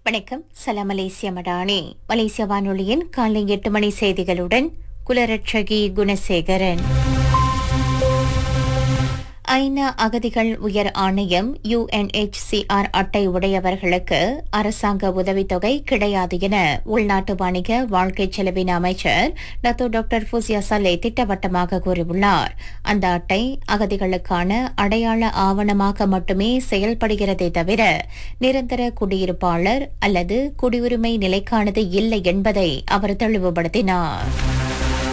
வணக்கம் சலாம் மலேசிய மடானி மலேசிய வானொலியின் காலை எட்டு மணி செய்திகளுடன் குலரட்சகி குணசேகரன் ஐநா அகதிகள் உயர் ஆணையம் யுஎன்எச்சிஆர் அட்டை உடையவர்களுக்கு அரசாங்க உதவித்தொகை கிடையாது என உள்நாட்டு வணிக வாழ்க்கை செலவின அமைச்சர் டத்தோ டாக்டர் ஃபுசியா சலே திட்டவட்டமாக கூறியுள்ளார் அந்த அட்டை அகதிகளுக்கான அடையாள ஆவணமாக மட்டுமே செயல்படுகிறதே தவிர நிரந்தர குடியிருப்பாளர் அல்லது குடியுரிமை நிலைக்கானது இல்லை என்பதை அவர் தெளிவுபடுத்தினார்